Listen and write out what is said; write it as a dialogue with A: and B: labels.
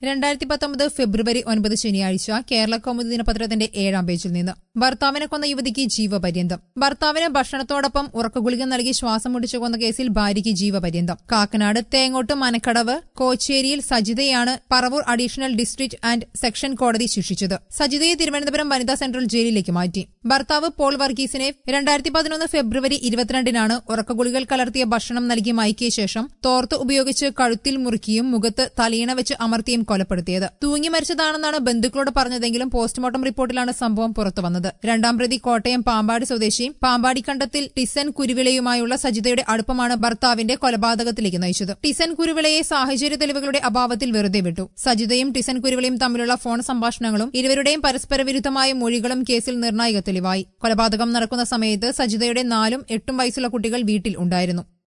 A: രണ്ടായിരത്തി പത്തൊമ്പത് ഫെബ്രുവരി ഒൻപത് ശനിയാഴ്ച കേരള കൗമുദി ദിനപത്രത്തിന്റെ ഏഴാം പേജിൽ നിന്ന് ഭർത്താവിനെ കൊന്ന യുവതിക്ക് ജീവപര്യന്തം ഭർത്താവിന് ഭക്ഷണത്തോടൊപ്പം ഉറക്കഗുളിക നൽകി ശ്വാസം മുടിച്ചു കൊന്ന കേസിൽ ഭാര്യയ്ക്ക് ജീവപര്യന്തം കാക്കനാട് തേങ്ങോട്ട് മനക്കടവ് കോച്ചേരിയിൽ സജിതയാണ് Paravur additional district and sessions കോടതി ശിക്ഷിച്ചത് സജിതയെ തിരുവനന്തപുരം വനിതാ സെൻട്രൽ ജയിലിലേക്ക് മാറ്റി ഭർത്താവ് പോൾ വർഗീസിനെ രണ്ടായിരത്തി പതിനൊന്ന് ഫെബ്രുവരി ഇരുപത്തിരണ്ടിനാണ് ഉറക്കഗുളികൾ കലർത്തിയ ഭക്ഷണം നൽകി മയക്കിയ ശേഷം തോർത്ത് ഉപയോഗിച്ച് കഴുത്തിൽ മുറുക്കിയും മുഖത്ത് തലയിണ വെച്ച് അമർത്തിയും കൊലപ്പെടുത്തിയത് തൂങ്ങി മരിച്ചതാണെന്നാണ് ബന്ധുക്കളോട് പറഞ്ഞതെങ്കിലും പോസ്റ്റ്മോർട്ടം റിപ്പോർട്ടിലാണ് സംഭവം പുറത്തുവന്നത് രണ്ടാം പ്രതി കോട്ടയം പാമ്പാടി സ്വദേശി പാമ്പാടിക്കണ്ടത്തിൽ ടിസൻ കുരുവിളയുമായുള്ള സജിതയുടെ അടുപ്പമാണ് ഭർത്താവിന്റെ കൊലപാതകത്തിലേക്ക് നയിച്ചത് ടിസൻ കുരുവിളയെ സാഹചര്യ തെളിവുകളുടെ അഭാവത്തിൽ വെറുതെ വിട്ടു സജിതയും ടിസൻ കുരുവിളയും തമ്മിലുള്ള ഫോൺ സംഭാഷണങ്ങളും ഇരുവരുടെയും പരസ്പര വിരുദ്ധമായ മൊഴികളും കേസിൽ നിർണായക തെളിവായി കൊലപാതകം നടക്കുന്ന സമയത്ത് സജിതയുടെ നാലും എട്ടും വയസ്സുള്ള കുട്ടികൾ വീട്ടിൽ ഉണ്ടായിരുന്നു